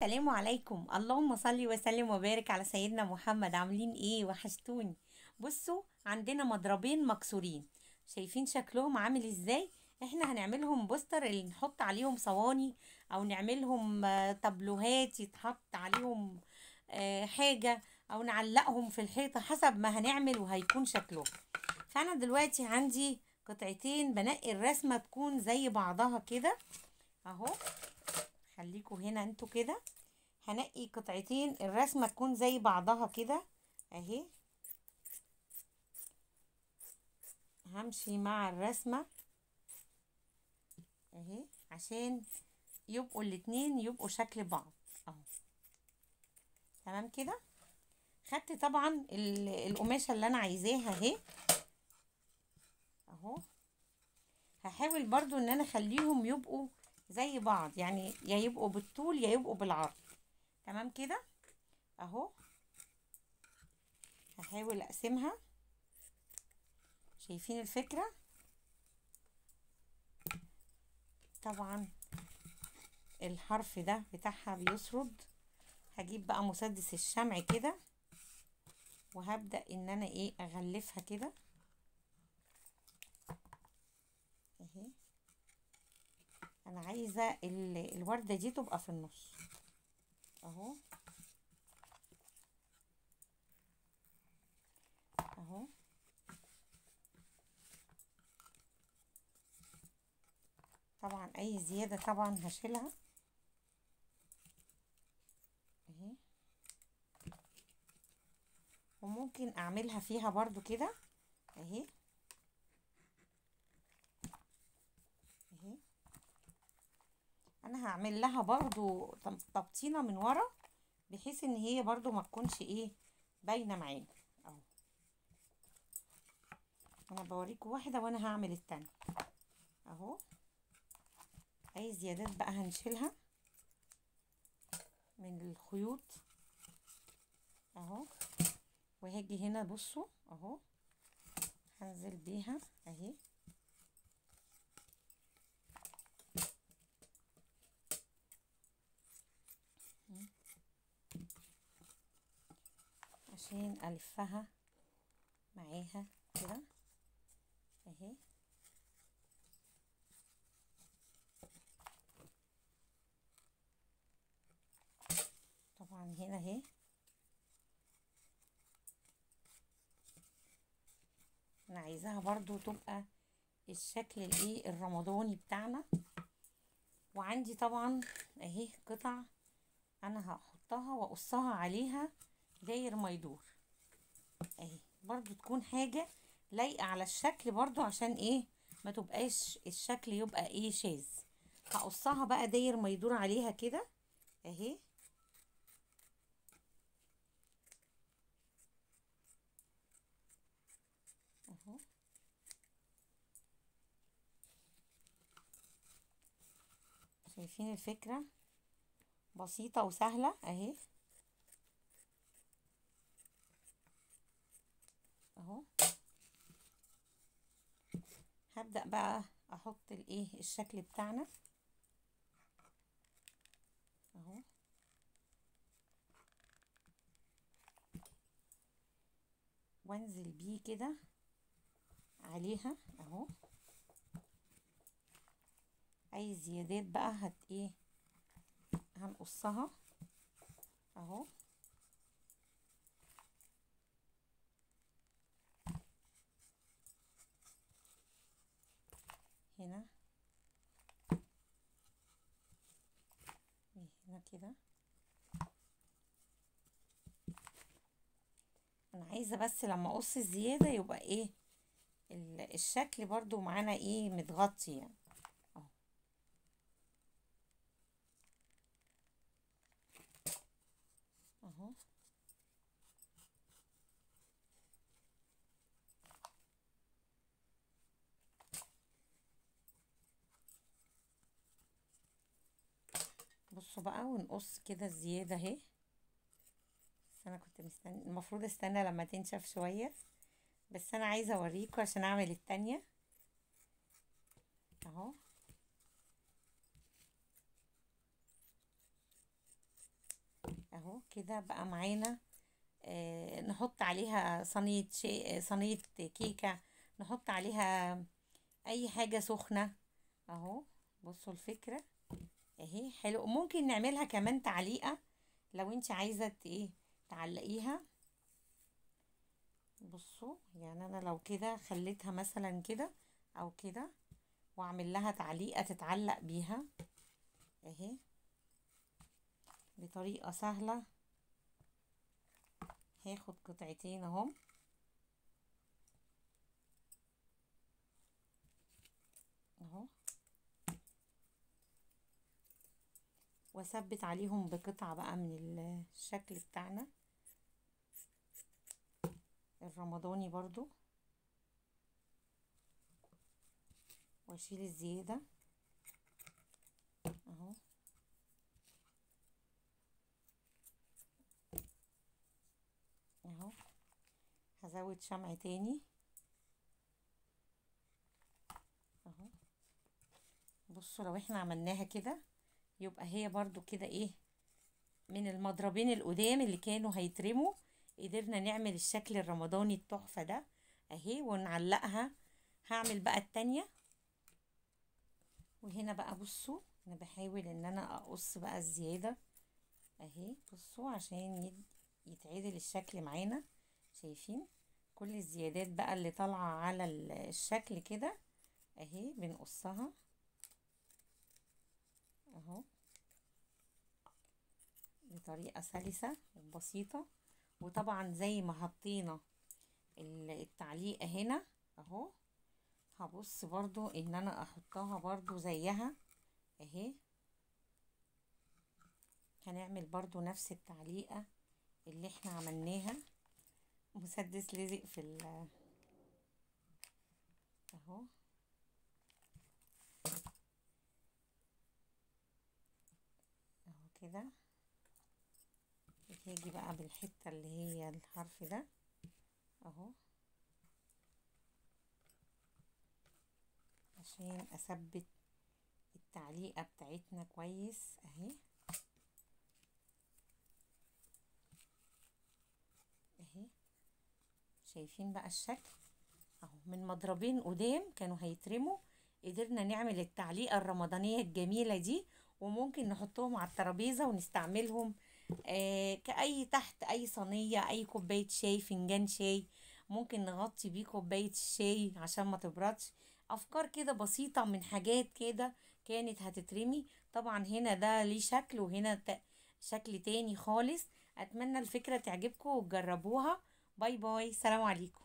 السلام عليكم اللهم صل وسلم وبارك على سيدنا محمد عاملين ايه وحشتوني بصوا عندنا مضربين مكسورين شايفين شكلهم عامل ازاي احنا هنعملهم بوستر اللي نحط عليهم صواني او نعملهم آه، تابلوهات يتحط عليهم آه، حاجة او نعلقهم في الحيطة حسب ما هنعمل وهيكون شكلهم فانا دلوقتي عندي قطعتين بنقي الرسمة تكون زي بعضها كده اهو خليكوا هنا انتوا كده هنقي قطعتين الرسمة تكون زي بعضها كده اهي همشي مع الرسمة اهي عشان يبقوا الاتنين يبقوا شكل بعض اهو تمام كده خدت طبعا ال- القماشة اللي انا عايزاها اهي اهو هحاول برضو ان انا اخليهم يبقوا زي بعض يعني يا يبقوا بالطول يا يبقوا بالعرض تمام كده اهو هحاول اقسمها شايفين الفكرة طبعا الحرف ده بتاعها بيسرد هجيب بقى مسدس الشمع كده وهبدأ ان انا ايه اغلفها كده اهي انا عايزة ال- الوردة دي تبقى في النص اهو اهو طبعا اي زيادة طبعا هشيلها اهي وممكن اعملها فيها برضو كده اهي اهي انا هعمل لها برضو تم- تبطينه من ورا بحيث ان هي برضو ما تكونش ايه باينه معانا اهو انا بوريكم واحده وانا هعمل التانية اهو اي زيادات بقى هنشيلها من الخيوط اهو وهاجي هنا بصوا اهو هنزل بيها اهي عشان الفها معاها كده اهي طبعا هنا اهي انا عايزاها برضو تبقى الشكل الايه الرمضاني بتاعنا وعندي طبعا اهي قطع انا هحطها واقصها عليها داير ما يدور اهي برضو تكون حاجة لايقة على الشكل برضو عشان ايه ما تبقاش الشكل يبقى ايه شاذ هقصها بقى داير ما يدور عليها كده اهي اهو شايفين الفكرة بسيطة وسهلة اهي اهو هبدأ بقى احط الايه الشكل بتاعنا اهو وانزل بيه كده عليها اهو اي زيادات بقى هت ايه هنقصها اهو هنا هنا كده انا عايزه بس لما اقص الزياده يبقى ايه ال- الشكل برضو معانا ايه متغطي يعني اهو اهو بصوا بقى ونقص كده الزيادة اهي بس انا كنت مستني المفروض استنى لما تنشف شوية بس انا عايزة اوريكم عشان اعمل التانية اهو اهو كده بقى معانا آه نحط عليها صينية شي... صينية كيكة نحط عليها اي حاجة سخنة اهو بصوا الفكرة اهي حلو ممكن نعملها كمان تعليقة لو انت عايزة ايه تعلقيها بصوا يعني انا لو كده خليتها مثلا كده او كده واعمل لها تعليقة تتعلق بيها اهي بطريقة سهلة هاخد قطعتين اهم اهو واثبت عليهم بقطعة بقى من الشكل بتاعنا الرمضاني برضو واشيل الزيادة اهو اهو هزود شمع تاني اهو بصوا لو احنا عملناها كده يبقى هي برضو كده ايه من المضربين القدام اللي كانوا هيترموا قدرنا نعمل الشكل الرمضاني التحفة ده اهي ونعلقها هعمل بقى التانية وهنا بقى بصوا انا بحاول ان انا اقص بقى الزيادة اهي بصوا عشان يتعدل الشكل معانا شايفين كل الزيادات بقى اللي طالعة على الشكل كده اهي بنقصها اهو بطريقة سلسة وبسيطة وطبعا زي ما حطينا التعليقة هنا اهو هبص برضو ان انا احطها برضو زيها اهي هنعمل برضو نفس التعليقة اللي احنا عملناها مسدس لزق في ال اهو اهو كده هاجي بقى بالحتة اللي هي الحرف ده اهو عشان اثبت التعليقة بتاعتنا كويس اهي اهي شايفين بقى الشكل اهو من مضربين قدام كانوا هيترموا قدرنا نعمل التعليقة الرمضانية الجميلة دي وممكن نحطهم على الترابيزة ونستعملهم آه كأي تحت أي صينية أي كوباية شاي فنجان شاي ممكن نغطي بيه كوباية الشاي عشان ما تبردش أفكار كده بسيطة من حاجات كده كانت هتترمي طبعا هنا ده ليه شكل وهنا شكل تاني خالص أتمنى الفكرة تعجبكم وتجربوها باي باي سلام عليكم